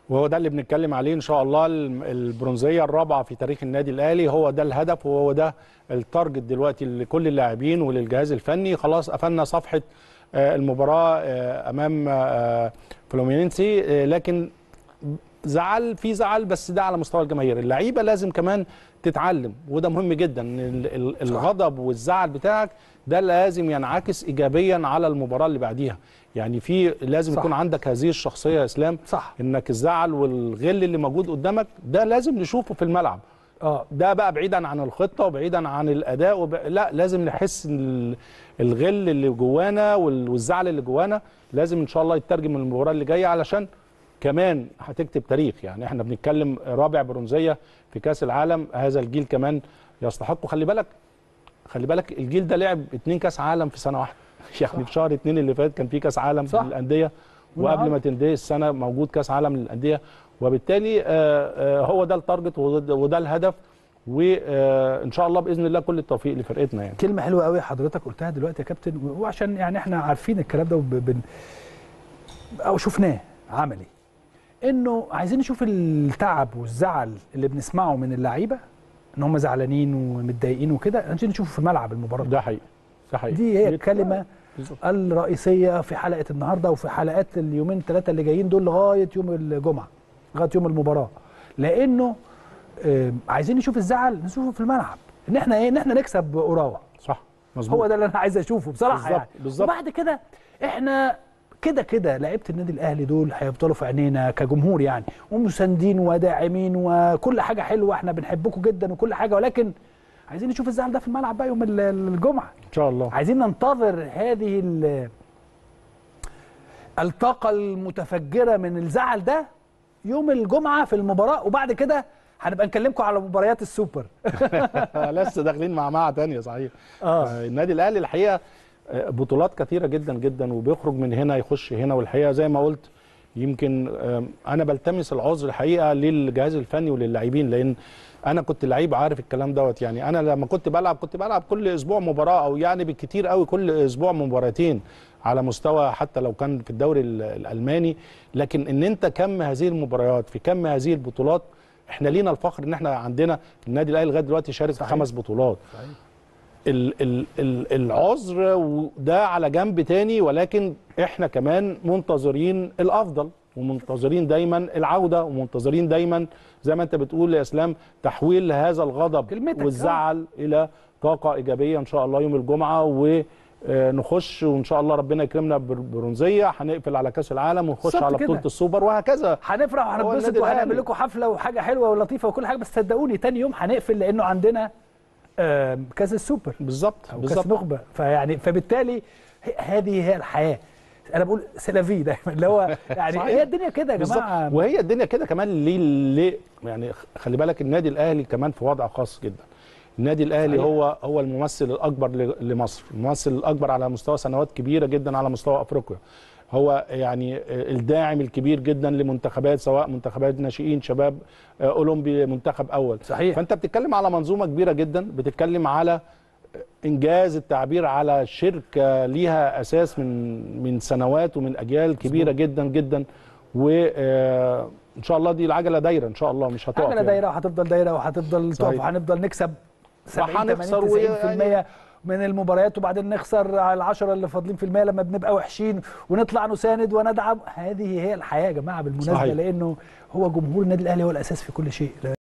وهو ده اللي بنتكلم عليه ان شاء الله الم- البرونزيه الرابعه في تاريخ النادي الاهلي هو ده الهدف وهو ده التارجت دلوقتي لكل اللاعبين وللجهاز الفني خلاص قفلنا صفحه آه، المباراه آه، امام آه، فلومينينسي آه، لكن زعل في زعل بس ده على مستوى الجماهير اللعيبه لازم كمان تتعلم وده مهم جدا إن ال- ال- الغضب والزعل بتاعك ده لازم ينعكس ايجابيا على المباراه اللي بعديها يعني في لازم صح. يكون عندك هذه الشخصيه يا اسلام صح انك الزعل والغل اللي موجود قدامك ده لازم نشوفه في الملعب اه ده بقى بعيدا عن الخطه وبعيدا عن الاداء وب... لا لازم نحس ال- الغل اللي جوانا وال- والزعل اللي جوانا لازم ان شاء الله يترجم المباراه اللي جايه علشان كمان هتكتب تاريخ يعني احنا بنتكلم رابع برونزيه في كاس العالم هذا الجيل كمان يستحق خلي بالك خلي بالك الجيل ده لعب اتنين كاس عالم في سنه واحده يعني في شهر اتنين اللي فات كان في كاس عالم صح. للانديه وقبل والنهاردة. ما تنتهي السنه موجود كاس عالم للانديه وبالتالي آه، آه، هو ده التارجت وده وده الهدف وان شاء الله باذن الله كل التوفيق لفرقتنا يعني كلمه حلوه قوي حضرتك قلتها دلوقتي يا كابتن وعشان يعني احنا عارفين الكلام ده وبن او شفناه عملي انه عايزين نشوف التعب والزعل اللي بنسمعه من اللعيبه ان هم زعلانين ومتضايقين وكده عايزين نشوفه في ملعب المباراه ده حقيقي ده حقيقي دي هي بت- الكلمه بالظبط. الرئيسيه في حلقه النهارده وفي حلقات اليومين ثلاثه اللي جايين دول لغايه يوم الجمعه لغايه يوم المباراه لانه آه، عايزين نشوف الزعل نشوفه في الملعب ان احنا ايه ان احنا نكسب اوراوا صح مظبوط هو ده اللي انا عايز اشوفه بصراحه بالظبط، يعني بالظبط. وبعد كده احنا كده كده لعيبه النادي الاهلي دول هيفضلوا في عينينا كجمهور يعني ومساندين وداعمين وكل حاجه حلوه احنا بنحبكم جدا وكل حاجه ولكن عايزين نشوف الزعل ده في الملعب بقى يوم ال- الجمعه ان شاء الله عايزين ننتظر هذه ال- الطاقة المتفجرة من الزعل ده يوم الجمعة في المباراة وبعد كده هنبقى نكلمكم على مباريات السوبر لسه داخلين مع معه تانية صحيح اه آه، النادي الاهلي الحقيقه آه، بطولات كثيره جدا جدا وبيخرج من هنا يخش هنا والحقيقه زي ما قلت يمكن آم، انا بلتمس العذر الحقيقه للجهاز الفني وللاعبين لان انا كنت لعيب عارف الكلام دوت يعني انا لما كنت بلعب كنت بلعب كل اسبوع مباراه او يعني بالكتير قوي كل اسبوع مباراتين على مستوى حتى لو كان في الدوري ال- الالماني لكن ان انت كم هذه المباريات في كم هذه البطولات احنا لينا الفخر ان احنا عندنا النادي الاهلي لغايه دلوقتي شارك في خمس بطولات ال ال ال العذر وده على جنب تاني ولكن احنا كمان منتظرين الافضل ومنتظرين دايما العوده ومنتظرين دايما زي ما انت بتقول يا اسلام تحويل هذا الغضب كلمتك، والزعل الى طاقه ايجابيه ان شاء الله يوم الجمعه ونخش وان شاء الله ربنا يكرمنا بالبرونزيه هنقفل على كاس العالم ونخش بالظبط على كده. بطوله السوبر وهكذا هنفرح هو وهنتبسط النادي وهنعمل الأهلي. لكم حفلة وحاجة حلوة ولطيفة وكل حاجة بس صدقوني تاني يوم هنقفل لأنه عندنا آم، كأس السوبر بالظبط أو كأس بالظبط نخبة فيعني فبالتالي ه- هذه هي الحياة أنا بقول سلافي دايما اللي هو يعني صحيح. هي الدنيا كده يا بالظبط جماعة وهي الدنيا كده كمان ليه ليه يعني خلي بالك النادي الاهلي كمان في وضع خاص جدا النادي الاهلي صحيح. هو هو الممثل الاكبر ل- لمصر الممثل الاكبر على مستوى سنوات كبيره جدا على مستوى افريقيا هو يعني الداعم الكبير جدا لمنتخبات سواء منتخبات ناشئين شباب آه، اولمبي منتخب اول صحيح فانت بتتكلم على منظومه كبيره جدا بتتكلم على انجاز التعبير على شركه ليها اساس من من سنوات ومن اجيال كبيره جدا جدا وان شاء الله دي العجله دايره ان شاء الله مش هتقف عجله يعني. دايره وهتفضل دايره وهتفضل تقف صحيح. وهنفضل نكسب 70 وهنخسر 80 و- 90% يعني- من المباريات وبعدين نخسر على العشرة اللي فاضلين في المية لما بنبقى وحشين ونطلع نساند وندعم هذه هي الحياه يا جماعه بالمناسبه صحيح. لانه هو جمهور النادي الاهلي هو الاساس في كل شيء